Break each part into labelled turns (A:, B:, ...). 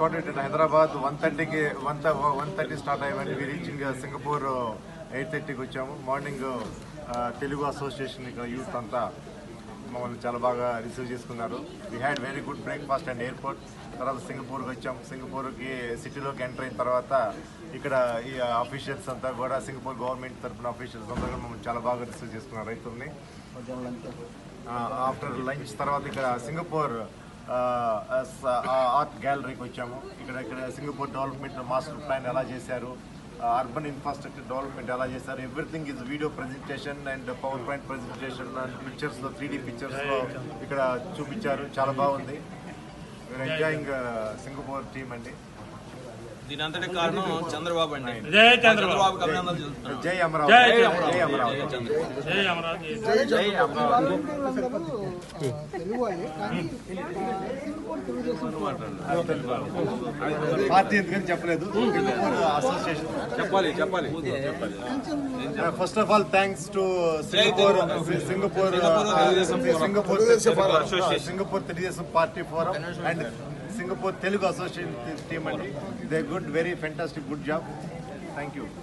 A: got it in Hyderabad. 1:30 కి 1:30 start అయ్యామని we reaching Singapore eight థర్టీకి వచ్చాము మార్నింగ్ తెలుగు అసోసియేషన్ ఇక్కడ యూత్ అంతా మమ్మల్ని చాలా బాగా రిసీవ్ చేసుకున్నారు we had very good breakfast and airport తర్వాత సింగపూర్కి వచ్చాం సింగపూర్కి సిటీలోకి ఎంటర్ అయిన తర్వాత ఇక్కడ ఈ అఫీషియల్స్ అంతా కూడా సింగపూర్ గవర్నమెంట్ తరఫున అఫీషియల్స్ అంతా కూడా మమ్మల్ని చాలా బాగా రిసీవ్ చేసుకున్నారు రైతుల్ని ఆఫ్టర్ లంచ్ తర్వాత ఇక్కడ సింగపూర్ ఆర్ట్ గ్యాలరీకి వచ్చాము ఇక్కడ ఇక్కడ సింగపూర్ డెవలప్మెంట్ మాస్టర్ ప్లాన్ ఎలా చేశారు అర్బన్ ఇన్ఫ్రాస్ట్రక్చర్ డెవలప్మెంట్ ఎలా చేశారు everything is video presentation and power point presentation and పిక్చర్స్లో త్రీ డీ పిక్చర్స్లో ఇక్కడ చూపించారు చాలా బాగుంది ఎంజాయింగ్ సింగపూర్ టీమ్ అండి
B: దీని అంతటి కారణం చంద్రబాబు అండి
C: జై చంద్రబాబు
B: చంద్రబాబుకి అభినందనలు చెల్లుతున్నాను
A: జై అమరావతి
C: జై
A: జై
C: అమరావతి.
A: అమరావతి
C: జై అమరావతి
A: జై అమరావతి
D: తెలుగు వాళ్ళే కానీ సింగపూర్ తెలుగుదేశం
A: పార్టీ ఎందుకని చెప్పలేదు సింగపూర్ అసోసియేషన్
B: చెప్పాలి చెప్పాలి
A: first of all thanks to Singapore Singapore Singapore Singapore Telugu Desam party forum and Singapore Telugu association team అండి they good very fantastic good job thank you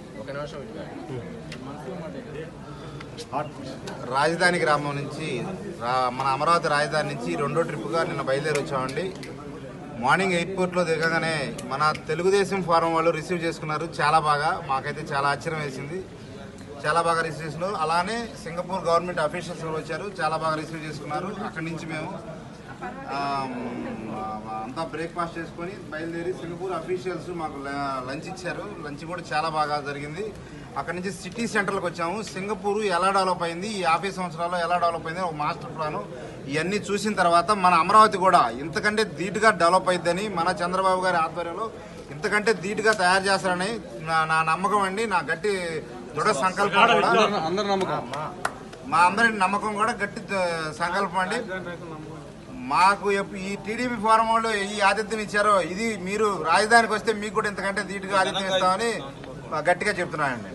E: రాజధాని గ్రామం నుంచి రా- మన అమరావతి రాజధాని నుంచి రెండో ట్రిప్గా నిన్న బయలుదేరి వచ్చామండి మార్నింగ్ ఎయిర్పోర్ట్లో దిగగానే మన తెలుగుదేశం ఫారం వాళ్ళు రిసీవ్ చేసుకున్నారు చాలా బాగా మాకైతే చాలా ఆశ్చర్యం వేసింది చాలా బాగా రిసీవ్ చేసుకున్నారు అలానే సింగపూర్ గవర్నమెంట్ అఫీషియల్స్ కూడా వచ్చారు చాలా బాగా రిసీవ్ చేసుకున్నారు అక్కడి నుంచి మేము ఆ, అంతా బ్రేక్ఫాస్ట్ చేసుకొని బయలుదేరి సింగపూర్ అఫీషియల్స్ మాకు ల- లంచ్ ఇచ్చారు లంచ్ కూడా చాలా బాగా జరిగింది అక్కడి నుంచి సిటీ సెంటర్కి వచ్చాము సింగపూర్ ఎలా డెవలప్ అయింది ఈ యాభై సంవత్సరాల్లో ఎలా డెవలప్ అయింది ఒక మాస్టర్ ప్లాన్ ఇవన్నీ చూసిన తర్వాత మన అమరావతి కూడా ఇంతకంటే ధీటుగా డెవలప్ అయిద్దని మన చంద్రబాబు గారి ఆధ్వర్యంలో ఇంతకంటే ధీటుగా తయారు చేస్తారని నా నా నమ్మకం అండి నా గట్టి దృఢ సంకల్పం కూడా
B: అందరి నమ్మకం
E: మా అందరి నమ్మకం కూడా గట్టి ఆ, సంకల్పం అండి మాకు ఎప్పు- ఈ టీడీపీ ఫోరం వాళ్ళు ఈ ఆతిథ్యం ఇచ్చారో ఇది మీరు రాజధానికి వస్తే మీకు కూడా ఇంతకంటే ధీటుగా ఆతిథ్యం ఇస్తామని గట్టిగా చెప్తున్నానండి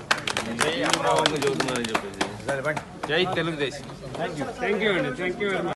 B: చెబుతున్నారని చెప్పేసి జై తెలుగుదేశం
C: థ్యాంక్ యూ అండి థ్యాంక్ యూ వెరీ మచ్